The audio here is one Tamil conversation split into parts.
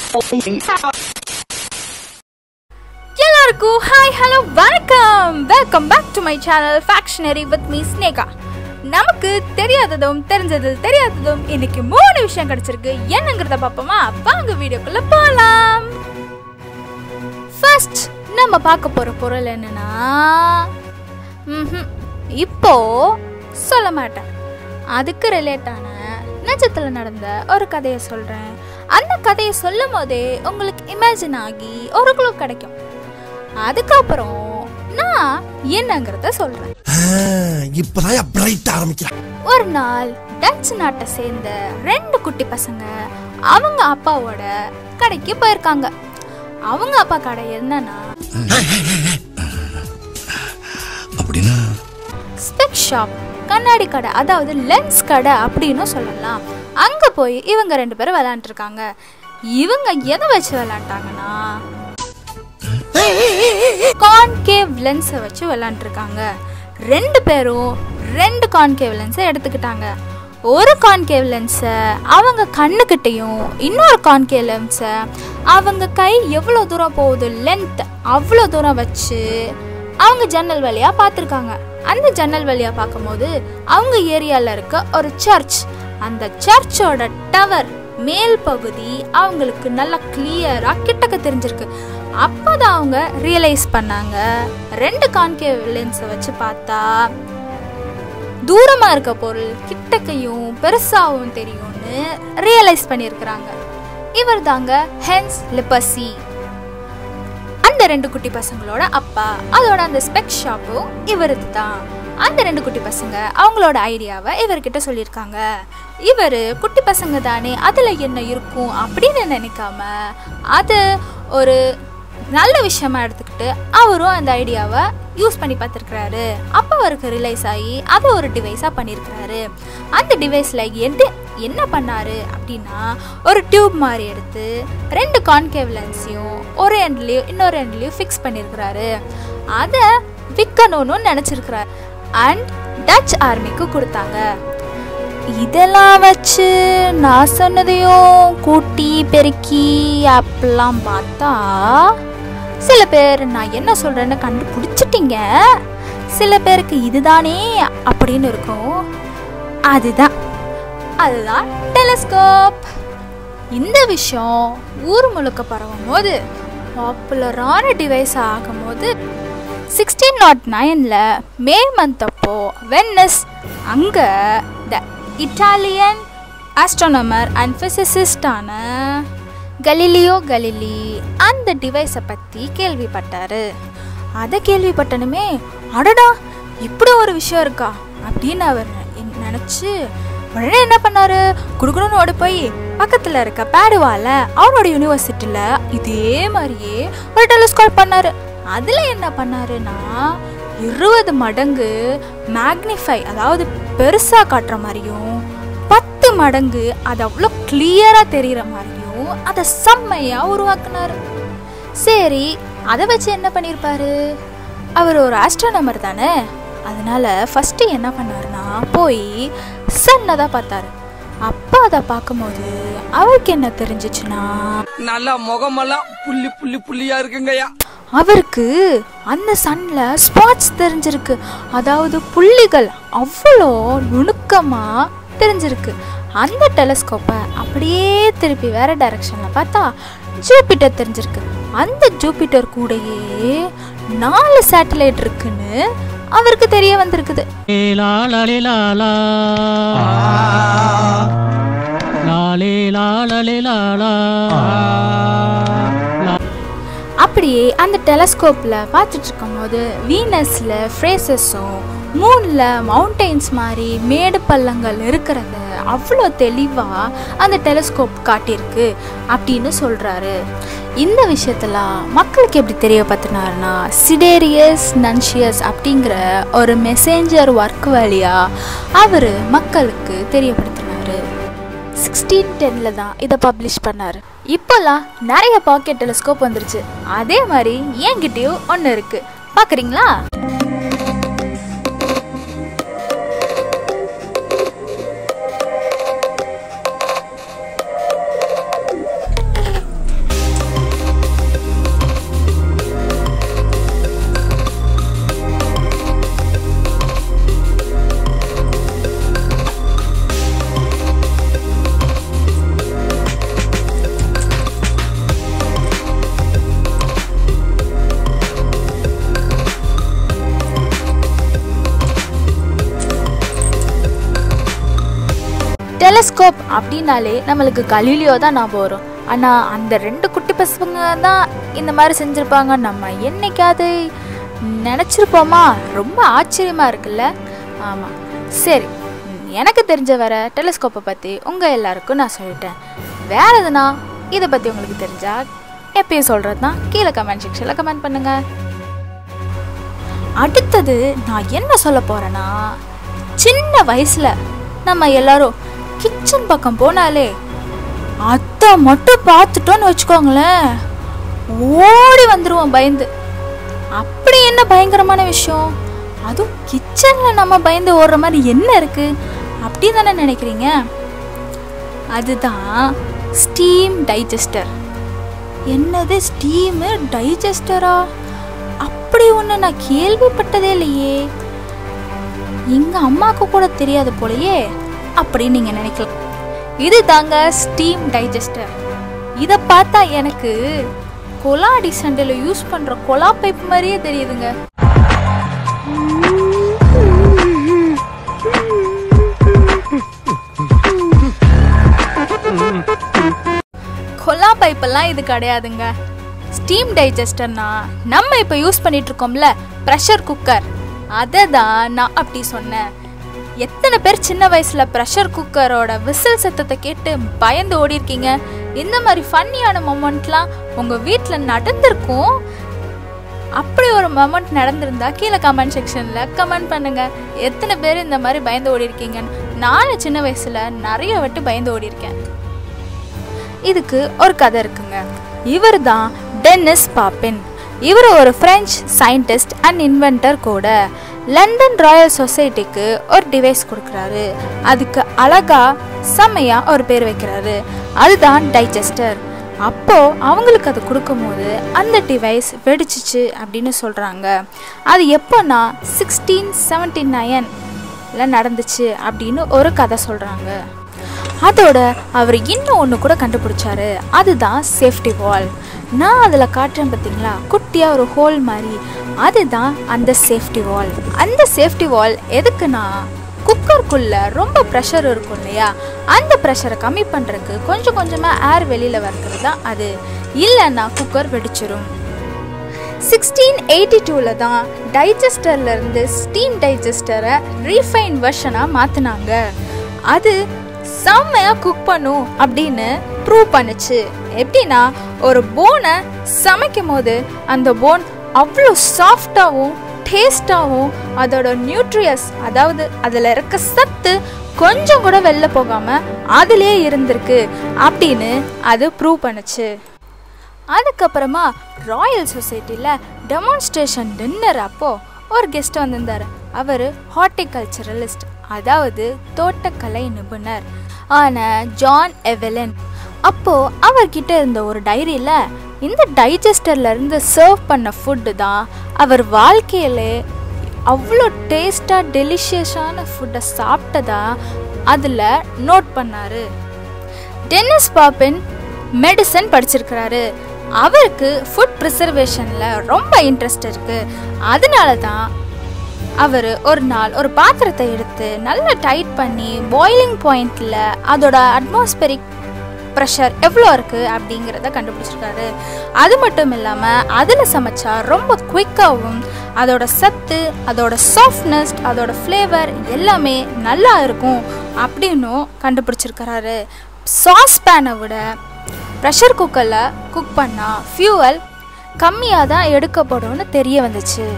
எல்லாருக்கும் ஹாய் ஹலோ வணக்கம் welcome back to my channel factionary with me Sneha நமக்கு தெரியாததும் தெரிஞ்சது தெரியாததும் இன்னைக்கு மூணு விஷயம் கிடைச்சிருக்கு என்னங்கிறத பார்ப்போமா வாங்க வீடியோக்குள்ள போலாம் ஃபர்ஸ்ட் நம்ம பார்க்க போற பொருள் என்னன்னா ம்ஹும், இப்போ சொல்ல மாட்டேன் அதுக்கு ரிலேட்டான நிஜத்தில் நடந்த ஒரு கதையை சொல்கிறேன் அந்த கதையை சொல்லும் போதே உங்களுக்கு இமேஜின் ஆகி ஒரு குழு கிடைக்கும் அதுக்கப்புறம் நான் என்னங்கிறத சொல்கிறேன் இப்பதான் பிரைட் ஆரம்பிக்கிறான் ஒரு நாள் டச் நாட்டை சேர்ந்த ரெண்டு குட்டி பசங்க அவங்க அப்பாவோட கடைக்கு போயிருக்காங்க அவங்க அப்பா கடை என்னன்னா அப்படின்னா ஸ்பெக் ஷாப் கண்ணாடி கடை அதாவது லென்ஸ் கடை அப்படின்னு சொல்லலாம் அங்க போய் இவங்க ரெண்டு பேரும் விளையாண்டுருக்காங்க இவங்க எதை வச்சு விளையாண்டாங்கன்னா கான்கேவ் லென்ஸை வச்சு விளையாண்டுருக்காங்க ரெண்டு பேரும் ரெண்டு கான்கேவ் லென்ஸை எடுத்துக்கிட்டாங்க ஒரு கான்கேவ் லென்ஸை அவங்க கண்ணுக்கிட்டையும் இன்னொரு கான்கேவ் லென்ஸை அவங்க கை எவ்வளோ தூரம் போகுது லென்த் அவ்வளோ தூரம் வச்சு அவங்க ஜன்னல் வழியா பார்த்துருக்காங்க அந்த ஜன்னல் வழியா பார்க்கும்போது அவங்க ஏரியால இருக்க ஒரு சர்ச் அந்த சர்ச்சோட டவர் மேல் பகுதி அவங்களுக்கு நல்லா கிளியரா கிட்டக்க தெரிஞ்சிருக்கு அப்போதான் அவங்க ரியலைஸ் பண்ணாங்க ரெண்டு கான்கேவ் லென்ஸை வச்சு பார்த்தா தூரமா இருக்க பொருள் கிட்டக்கையும் பெருசாவும் தெரியும்னு ரியலைஸ் பண்ணியிருக்கிறாங்க இவர் தாங்க ஹென்ஸ் லிப்பசி அந்த ரெண்டு குட்டி பசங்களோட அப்பா அதோட அந்த ஸ்பெக் ஷாப்பும் இவரது தான் அந்த ரெண்டு குட்டி பசங்க அவங்களோட ஐடியாவை இவர்கிட்ட சொல்லியிருக்காங்க இவர் குட்டி பசங்க தானே அதில் என்ன இருக்கும் அப்படின்னு நினைக்காம அது ஒரு நல்ல விஷயமா எடுத்துக்கிட்டு அவரும் அந்த ஐடியாவை யூஸ் பண்ணி பார்த்துருக்கிறாரு அப்போ அவருக்கு ரிலைஸ் ஆகி அதை ஒரு டிவைஸாக பண்ணியிருக்கிறாரு அந்த டிவைஸில் எது என்ன பண்ணாரு அப்படின்னா ஒரு டியூப் மாதிரி எடுத்து ரெண்டு கான்கேவ் லென்ஸையும் ஒரு எண்ட்லேயும் இன்னொரு எண்ட்லேயும் ஃபிக்ஸ் பண்ணியிருக்கிறாரு அதை விற்கணும்னு நினச்சிருக்கிறார் அண்ட் டச் ஆர்மிக்கு கொடுத்தாங்க இதெல்லாம் வச்சு நான் சொன்னதையும் கூட்டி பெருக்கி அப்படிலாம் பார்த்தா சில பேர் நான் என்ன சொல்றேன்னு கண்டுபிடிச்சிட்டீங்க சில பேருக்கு இதுதானே அப்படின்னு இருக்கும் அதுதான் அதுதான் டெலஸ்கோப் இந்த விஷயம் ஊர் முழுக்க பரவும் போது பாப்புலரான டிவைஸ் ஆகும்போது சிக்ஸ்டீன் நாட் நைனில் மே மந்த் அப்போ வென்னஸ் அங்கே த இட்டாலியன் ஆஸ்ட்ரோனமர் அண்ட் ஃபிசிசிஸ்டான கலிலியோ கலிலி அந்த டிவைஸை பற்றி கேள்விப்பட்டாரு அதை கேள்விப்பட்டனுமே அடடா இப்படி ஒரு விஷயம் இருக்கா அப்படின்னு அவர் நினச்சி உடனே என்ன பண்ணாரு குடுக்கணும்னு ஓடி போய் பக்கத்தில் இருக்க பேடுவால அவனோட யூனிவர்சிட்டியில் இதே மாதிரியே ஒரு டெலிஸ்கோப் பண்ணாரு அதில் என்ன பண்ணாருன்னா இருபது மடங்கு மேக்னிஃபை அதாவது பெருசாக காட்டுற மாதிரியும் பத்து மடங்கு அது அவ்வளோ கிளியராக தெரிகிற மாதிரியும் அதை செம்மையாக உருவாக்குனாரு சரி அதை வச்சு என்ன பண்ணியிருப்பாரு அவர் ஒரு ஆஸ்ட்ரோனமர் தானே அதனால ஃபஸ்ட்டு என்ன பண்ணாருன்னா போய் சன்னை தான் பார்த்தாரு அப்போ அதை பார்க்கும்போது அவருக்கு என்ன தெரிஞ்சிச்சுன்னா நல்லா முகமெல்லாம் புள்ளி புள்ளி புள்ளியா இருக்குங்கய்யா அவருக்கு அந்த சன்ல ஸ்பாட்ஸ் தெரிஞ்சிருக்கு அதாவது புள்ளிகள் அவ்வளோ நுணுக்கமாக தெரிஞ்சிருக்கு அந்த டெலஸ்கோப்பை அப்படியே திருப்பி வேற டைரக்ஷனில் பார்த்தா ஜூபிட்டர் தெரிஞ்சிருக்கு அந்த ஜூபிட்டர் கூடயே நாலு சேட்டலைட் இருக்குன்னு அவருக்கு தெரிய வந்திருக்குது லாலே லாலா லாலே லாலே லாலா அப்படியே அந்த டெலஸ்கோப்பில் பார்த்துட்டு இருக்கும்போது வீனஸில் ஃப்ரேசஸும் மூணில் மவுண்டெயின்ஸ் மாதிரி மேடு பள்ளங்கள் இருக்கிறத அவ்வளோ தெளிவாக அந்த டெலஸ்கோப் காட்டியிருக்கு அப்படின்னு சொல்கிறாரு இந்த விஷயத்தெல்லாம் மக்களுக்கு எப்படி தெரியப்படுத்தினாருன்னா சிடேரியஸ் நன்ஷியஸ் அப்படிங்கிற ஒரு மெசேஞ்சர் ஒர்க் வழியாக அவர் மக்களுக்கு தெரியப்படுத்தினாரு சிக்ஸ்டீன் டென்னில் தான் இதை பப்ளிஷ் பண்ணார் இப்போல்லாம் நிறைய பாக்கெட் டெலிஸ்கோப் வந்துருச்சு அதே மாதிரி என்கிட்டயும் ஒன்று இருக்கு பார்க்குறீங்களா டெலஸ்கோப் அப்படின்னாலே நம்மளுக்கு கலீலியோ தான் ஞாபகம் வரும் ஆனால் அந்த ரெண்டு குட்டி பசங்க தான் இந்த மாதிரி செஞ்சுருப்பாங்க நம்ம என்னைக்காவது நினச்சிருப்போமா ரொம்ப ஆச்சரியமாக இருக்குல்ல ஆமாம் சரி ம், எனக்கு தெரிஞ்ச வர டெலஸ்கோப்பை பற்றி உங்கள் எல்லாருக்கும் நான் சொல்லிட்டேன் வேற எதுனா இதை பற்றி உங்களுக்கு தெரிஞ்சா எப்பயும் சொல்கிறது தான் கீழே கமெண்ட் செக்ஷனில் கமெண்ட் பண்ணுங்கள் அடுத்தது நான் என்ன சொல்ல போறேன்னா சின்ன வயசுல நம்ம எல்லாரும் கிச்சன் பக்கம் போனாலே அத்தை மட்டும் பார்த்துட்டோன்னு வச்சுக்கோங்களேன் ஓடி வந்துருவோம் பயந்து அப்படி என்ன பயங்கரமான விஷயம் அதுவும் கிச்சன்ல நம்ம பயந்து ஓடுற மாதிரி என்ன இருக்கு அப்படி தானே நினைக்கிறீங்க அதுதான் ஸ்டீம் டைஜஸ்டர் என்னது ஸ்டீமு டைஜஸ்டரா அப்படி ஒன்று நான் கேள்விப்பட்டதே இல்லையே எங்க அம்மாவுக்கு கூட தெரியாது போலயே அப்படின்னு நீங்க நினைக்கலாம் இது தாங்க ஸ்டீம் டைஜஸ்டர் இதை பார்த்தா எனக்கு கொலாடி சண்டையில் யூஸ் பண்ற கொலா பைப் மாதிரியே தெரியுதுங்க கொலா பைப்பெல்லாம் இது கிடையாதுங்க ஸ்டீம் டைஜஸ்டர்னா நம்ம இப்போ யூஸ் பண்ணிட்டு இருக்கோம்ல ப்ரெஷர் குக்கர் அதை தான் நான் அப்படி சொன்னேன் எத்தனை பேர் சின்ன வயசுல ப்ரெஷர் குக்கரோட விசில் சத்தத்தை கேட்டு பயந்து ஓடி இருக்கீங்க இந்த மாதிரி ஃபன்னியான மொமெண்ட்லாம் உங்க வீட்டில் நடந்திருக்கும் அப்படி ஒரு மொமெண்ட் நடந்திருந்தா கீழே கமெண்ட் செக்ஷன்ல கமெண்ட் பண்ணுங்க எத்தனை பேர் இந்த மாதிரி பயந்து ஓடி இருக்கீங்கன்னு நானும் சின்ன வயசுல நிறைய வாட்டி பயந்து ஓடி இருக்கேன் இதுக்கு ஒரு கதை இருக்குங்க இவர் தான் டென்னிஸ் பாப்பின் இவர் ஒரு பிரெஞ்சு சயின்டிஸ்ட் அண்ட் இன்வென்டர் கூட லண்டன் ராயல் சொசைட்டிக்கு ஒரு டிவைஸ் கொடுக்குறாரு அதுக்கு அழகா செம்மையா ஒரு பேர் வைக்கிறாரு அதுதான் டைஜஸ்டர் அப்போ அவங்களுக்கு அது கொடுக்கும்போது அந்த டிவைஸ் வெடிச்சிச்சு அப்படின்னு சொல்றாங்க அது எப்போனா சிக்ஸ்டீன் செவன்டி நைன்ல நடந்துச்சு அப்படின்னு ஒரு கதை சொல்றாங்க அதோட அவர் இன்னும் ஒன்று கூட கண்டுபிடிச்சாரு அதுதான் சேஃப்டி வால் நான் அதில் காட்டுறேன் பார்த்தீங்களா குட்டியாக ஒரு ஹோல் மாதிரி அதுதான் அந்த சேஃப்டி வால் அந்த சேஃப்டி வால் எதுக்குன்னா குக்கருக்குள்ள ரொம்ப ப்ரெஷர் இருக்கும் இல்லையா அந்த ப்ரெஷரை கம்மி பண்ணுறதுக்கு கொஞ்சம் கொஞ்சமாக ஏர் வெளியில் வர்றது தான் அது இல்லைன்னா குக்கர் வெடிச்சிரும் சிக்ஸ்டீன் எயிட்டி டூவில் தான் டைஜஸ்டர்ல இருந்து ஸ்டீம் டைஜஸ்டரை ரீஃபைன் வெர்ஷனாக மாற்றினாங்க அது செம்மையாக குக் பண்ணும் அப்படின்னு ப்ரூவ் பண்ணுச்சு எப்படின்னா ஒரு போனை சமைக்கும் போது அந்த போன் அவ்வளோ சாஃப்டாகவும் டேஸ்டாகவும் அதோட நியூட்ரியஸ் அதாவது அதில் இருக்க சத்து கொஞ்சம் கூட வெளில போகாமல் அதிலே இருந்திருக்கு அப்படின்னு அது ப்ரூவ் பண்ணுச்சு அதுக்கப்புறமா ராயல் சொசைட்டியில் டெமான்ஸ்ட்ரேஷன் டின்னர் அப்போ ஒரு கெஸ்ட் வந்திருந்தார் அவர் ஹார்டிகல்ச்சரலிஸ்ட் அதாவது தோட்டக்கலை நிபுணர் ஆன ஜான் எவெலன் அப்போ அவர்கிட்ட இருந்த ஒரு டைரியில இந்த டைஜஸ்டர்ல இருந்து சர்வ் பண்ண ஃபுட்டு தான் அவர் வாழ்க்கையிலே அவ்வளோ டேஸ்டாக டெலிஷியஸான ஃபுட்டை சாப்பிட்டதா அதில் நோட் பண்ணாரு டென்னிஸ் பாப்பின் மெடிசன் படிச்சிருக்கிறாரு அவருக்கு ஃபுட் ப்ரிசர்வேஷனில் ரொம்ப இன்ட்ரெஸ்ட் இருக்கு அதனால தான் அவர் ஒரு நாள் ஒரு பாத்திரத்தை எடுத்து நல்லா டைட் பண்ணி பாயிலிங் பாயிண்டில் அதோட அட்மாஸ்பெரிக் ப்ரெஷர் எவ்வளோ இருக்குது அப்படிங்கிறத கண்டுபிடிச்சிருக்காரு அது மட்டும் இல்லாமல் அதில் சமைச்சா ரொம்ப குயிக்காகவும் அதோட சத்து அதோட சாஃப்ட்னஸ் அதோட ஃப்ளேவர் எல்லாமே நல்லா இருக்கும் அப்படின்னும் கண்டுபிடிச்சிருக்கிறாரு சாஸ் பேனை விட ப்ரெஷர் குக்கரில் குக் பண்ணால் ஃபியூவல் கம்மியாக தான் எடுக்கப்படும்னு தெரிய வந்துச்சு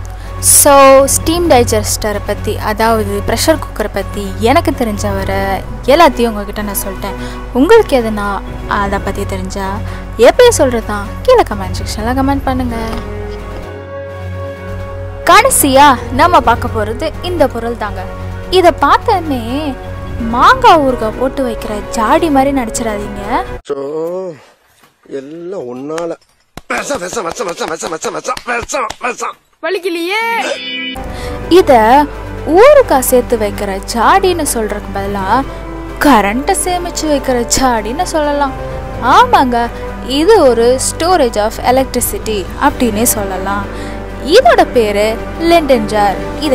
ஸோ ஸ்டீம் டைஜஸ்டரை பற்றி அதாவது ப்ரெஷர் குக்கரை பற்றி எனக்கு தெரிஞ்ச வர எல்லாத்தையும் உங்ககிட்ட நான் சொல்லிட்டேன் உங்களுக்கு எதுனா அதை பற்றி தெரிஞ்சா எப்பயும் சொல்கிறது தான் கீழே கமெண்ட் செக்ஷனில் கமெண்ட் பண்ணுங்கள் கடைசியாக நம்ம பார்க்க போகிறது இந்த பொருள் தாங்க இதை பார்த்தோன்னே மாங்காய் ஊறுகாய் போட்டு வைக்கிற ஜாடி மாதிரி நடிச்சிடாதீங்க சோ எல்லாம் ஒன்னால விஷம் விஷம் விஷம் விஷம் விஷம் விஷம் விஷம் விஷம் விஷம் வலிக்கலையே இத ஊறுகாய் சேர்த்து வைக்கிற ஜாடின்னு சொல்றதுக்கு பதிலாக கரண்ட்டை சேமிச்சு வைக்கிற ஜாடின்னு சொல்லலாம் ஆமாங்க இது ஒரு ஸ்டோரேஜ் ஆஃப் எலக்ட்ரிசிட்டி அப்படின்னே சொல்லலாம் இதோட பேரு லெண்டன் ஜார் இதை எப்போ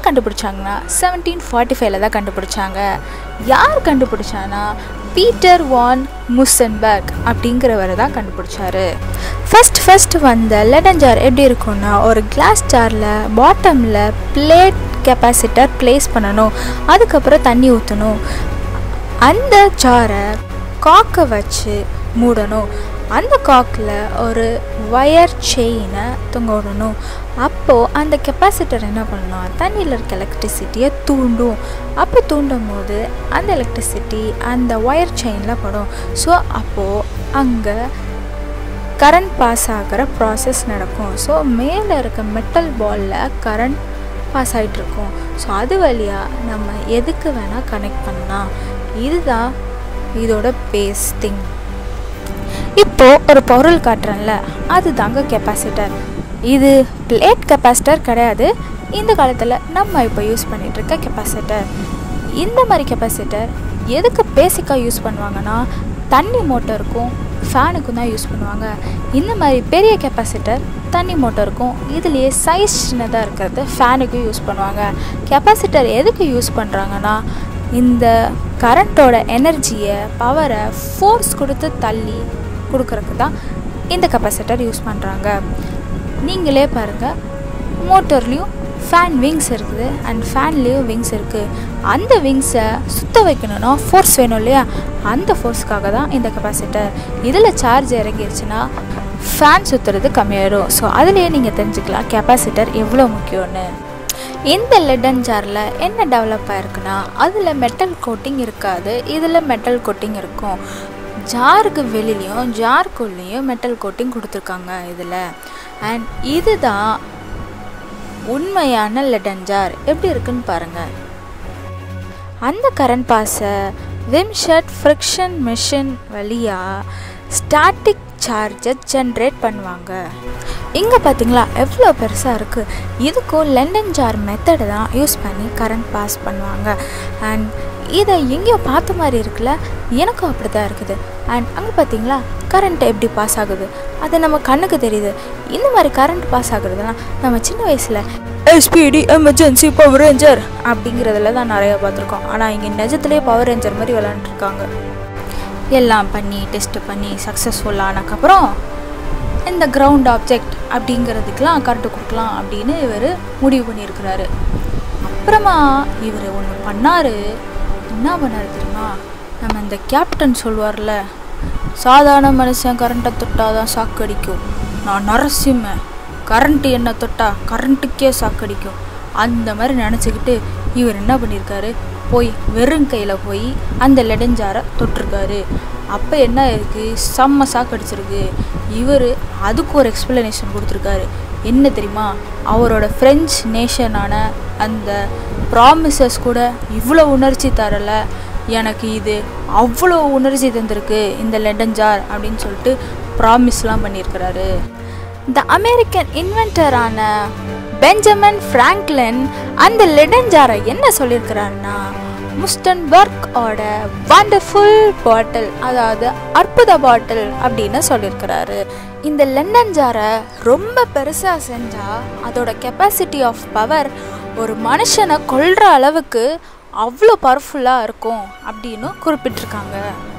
கண்டுபிடிச்சாங்கன்னா செவன்டீன் ஃபார்ட்டி ஃபைவ்ல தான் கண்டுபிடிச்சாங்க யார் கண்டுபிடிச்சானா பீட்டர் வான் முசன்பர்க் அப்படிங்கிறவர் தான் கண்டுபிடிச்சாரு ஃபர்ஸ்ட் ஃபர்ஸ்ட் வந்த லெடன் ஜார் எப்படி இருக்கும்னா ஒரு கிளாஸ் ஜாரில் பாட்டமில் பிளேட் கெப்பாசிட்டர் ப்ளேஸ் பண்ணணும் அதுக்கப்புறம் தண்ணி ஊற்றணும் அந்த ஜாரை காக்கை வச்சு மூடணும் அந்த காக்கில் ஒரு ஒயர் செயினை தொங்க விடணும் அப்போது அந்த கெப்பாசிட்டர் என்ன பண்ணலாம் தண்ணியில் இருக்க எலக்ட்ரிசிட்டியை தூண்டும் அப்போ தூண்டும் போது அந்த எலக்ட்ரிசிட்டி அந்த ஒயர் செயினில் படும் ஸோ அப்போது அங்கே கரண்ட் பாஸ் ஆகிற ப்ராசஸ் நடக்கும் ஸோ மேலே இருக்க மெட்டல் பாலில் கரண்ட் பாஸ் ஆகிட்டு இருக்கும் ஸோ அது வழியாக நம்ம எதுக்கு வேணால் கனெக்ட் பண்ணலாம் இதுதான் இதோட பேஸ் திங் இப்போது ஒரு பொருள் காட்டுறேன்ல அது தாங்க கெப்பாசிட்டர் இது பிளேட் கெப்பாசிட்டர் கிடையாது இந்த காலத்தில் நம்ம இப்போ யூஸ் பண்ணிட்டு இருக்க கெப்பாசிட்டர் இந்த மாதிரி கெப்பாசிட்டர் எதுக்கு பேசிக்காக யூஸ் பண்ணுவாங்கன்னா தண்ணி மோட்டருக்கும் ஃபேனுக்கும் தான் யூஸ் பண்ணுவாங்க இந்த மாதிரி பெரிய கெப்பாசிட்டர் தண்ணி மோட்டருக்கும் இதுலேயே சைஸ் சின்னதாக இருக்கிறது ஃபேனுக்கும் யூஸ் பண்ணுவாங்க கெப்பாசிட்டர் எதுக்கு யூஸ் பண்ணுறாங்கன்னா இந்த கரண்ட்டோட எனர்ஜியை பவரை ஃபோர்ஸ் கொடுத்து தள்ளி கொடுக்கறதுக்கு தான் இந்த கெப்பாசிட்டர் யூஸ் பண்ணுறாங்க நீங்களே பாருங்கள் மோட்டர்லேயும் ஃபேன் விங்ஸ் இருக்குது அண்ட் ஃபேன்லேயும் விங்ஸ் இருக்குது அந்த விங்ஸை சுத்த வைக்கணும்னா ஃபோர்ஸ் வேணும் இல்லையா அந்த ஃபோர்ஸ்க்காக தான் இந்த கெப்பாசிட்டர் இதில் சார்ஜ் இறங்கிருச்சுன்னா ஃபேன் சுற்றுறது கம்மியாயிடும் ஸோ அதுலேயே நீங்கள் தெரிஞ்சுக்கலாம் கெப்பாசிட்டர் எவ்வளோ முக்கியம்னு இந்த லெடன் ஜாரில் என்ன டெவலப் ஆயிருக்குன்னா அதில் மெட்டல் கோட்டிங் இருக்காது இதில் மெட்டல் கோட்டிங் இருக்கும் ஜாருக்கு வெளிலையும் ஜார்க்குள்ளேயும் மெட்டல் கோட்டிங் கொடுத்துருக்காங்க இதில் அண்ட் இதுதான் உண்மையான லெடன் ஜார் எப்படி இருக்குன்னு பாருங்கள் அந்த கரண்ட் பாஸை விம்ஷட் ஃப்ரிக்ஷன் மிஷின் வழியாக ஸ்டாட்டிக் சார்ஜை ஜென்ரேட் பண்ணுவாங்க இங்கே பார்த்தீங்களா எவ்வளோ பெருசாக இருக்குது இதுக்கும் லண்டன் ஜார் மெத்தடை தான் யூஸ் பண்ணி கரண்ட் பாஸ் பண்ணுவாங்க அண்ட் இதை எங்கேயோ பார்த்த மாதிரி இருக்குல்ல எனக்கும் அப்படி தான் இருக்குது அண்ட் அங்கே பார்த்தீங்களா கரண்ட் எப்படி பாஸ் ஆகுது அது நம்ம கண்ணுக்கு தெரியுது இந்த மாதிரி கரண்ட் பாஸ் ஆகுறதுலாம் நம்ம சின்ன வயசில் எஸ்பிடி எமர்ஜென்சி பவர் ரேஞ்சர் அப்படிங்கிறதுல தான் நிறைய பார்த்துருக்கோம் ஆனால் இங்கே நிஜத்துலேயே பவர் ரேஞ்சர் மாதிரி விளாண்டுருக்காங்க எல்லாம் பண்ணி டெஸ்ட் பண்ணி சக்ஸஸ்ஃபுல் ஆனதுக்கப்புறம் இந்த கிரவுண்ட் ஆப்ஜெக்ட் அப்படிங்கிறதுக்கெலாம் கரண்ட் கொடுக்கலாம் அப்படின்னு இவர் முடிவு பண்ணியிருக்கிறாரு அப்புறமா இவர் ஒன்று பண்ணார் என்ன பண்ணார் தெரியுமா நம்ம இந்த கேப்டன் சொல்லுவார்ல சாதாரண மனுஷன் கரண்ட்டை தொட்டாதான் சாக்கடிக்கும் நான் நரசிம்ம கரண்ட்டு என்ன தொட்டா கரண்ட்டுக்கே சாக்கடிக்கும் அந்த மாதிரி நினச்சிக்கிட்டு இவர் என்ன பண்ணியிருக்காரு போய் வெறும் கையில் போய் அந்த லெடஞ்சாரை தொட்டிருக்காரு அப்போ என்ன இருக்குது செம்ம சாக்கடிச்சிருக்கு இவர் அதுக்கு ஒரு எக்ஸ்பிளனேஷன் கொடுத்துருக்காரு என்ன தெரியுமா அவரோட ஃப்ரெஞ்ச் நேஷனான அந்த ப்ராமிசஸ் கூட இவ்வளோ உணர்ச்சி தரல எனக்கு இது அவ்வளோ உணர்ச்சி தந்திருக்கு இந்த லெடன் ஜார் அப்படின்னு சொல்லிட்டு ப்ராமிஸ்லாம் பண்ணியிருக்கிறாரு த அமெரிக்கன் இன்வென்டரான பெஞ்சமின் ஃப்ராங்க்லின் அந்த லெடன் ஜாரை என்ன சொல்லியிருக்கிறாருன்னா முஸ்டன்பர்க்கோட வண்டர்ஃபுல் பாட்டில் அதாவது அற்புத பாட்டில் அப்படின்னு சொல்லியிருக்கிறாரு இந்த லண்டன் ஜாரை ரொம்ப பெருசாக செஞ்சால் அதோட கெப்பாசிட்டி ஆஃப் பவர் ஒரு மனுஷனை கொல்ற அளவுக்கு அவ்வளோ பவர்ஃபுல்லாக இருக்கும் அப்படின்னு குறிப்பிட்டிருக்காங்க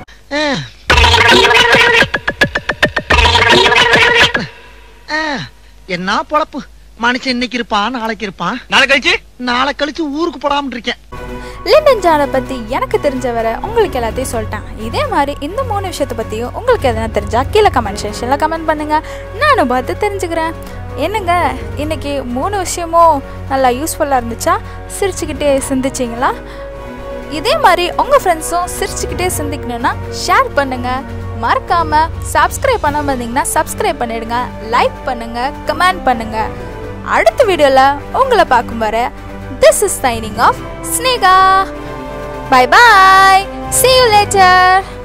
என்ன பொழப்பு மனுஷன் இன்னைக்கு இருப்பான் நாளைக்கு இருப்பான் நாளை கழிச்சு நாளை கழிச்சு ஊருக்கு போடாம இருக்கேன் லிண்டன் ஜாரை பற்றி எனக்கு தெரிஞ்ச வரை உங்களுக்கு எல்லாத்தையும் சொல்லிட்டேன் இதே மாதிரி இந்த மூணு விஷயத்தை பற்றியும் உங்களுக்கு எதனா தெரிஞ்சா கீழே கமெண்ட் செக்ஷனில் கமெண்ட் பண்ணுங்க நானும் பார்த்து தெரிஞ்சுக்கிறேன் என்னங்க இன்னைக்கு மூணு விஷயமும் நல்லா யூஸ்ஃபுல்லாக இருந்துச்சா சிரிச்சுக்கிட்டே சிந்திச்சிங்களா இதே மாதிரி உங்கள் ஃப்ரெண்ட்ஸும் சிரிச்சுக்கிட்டே சிந்திக்கணும்னா ஷேர் பண்ணுங்க மறக்காம சப்ஸ்கிரைப் பண்ணாம இருந்தீங்கன்னா சப்ஸ்கிரைப் பண்ணிடுங்க லைக் பண்ணுங்க கமெண்ட் பண்ணுங்க அடுத்த வீடியோவில் உங்களை பார்க்கும் வரை this is signing off Sneha bye bye see you later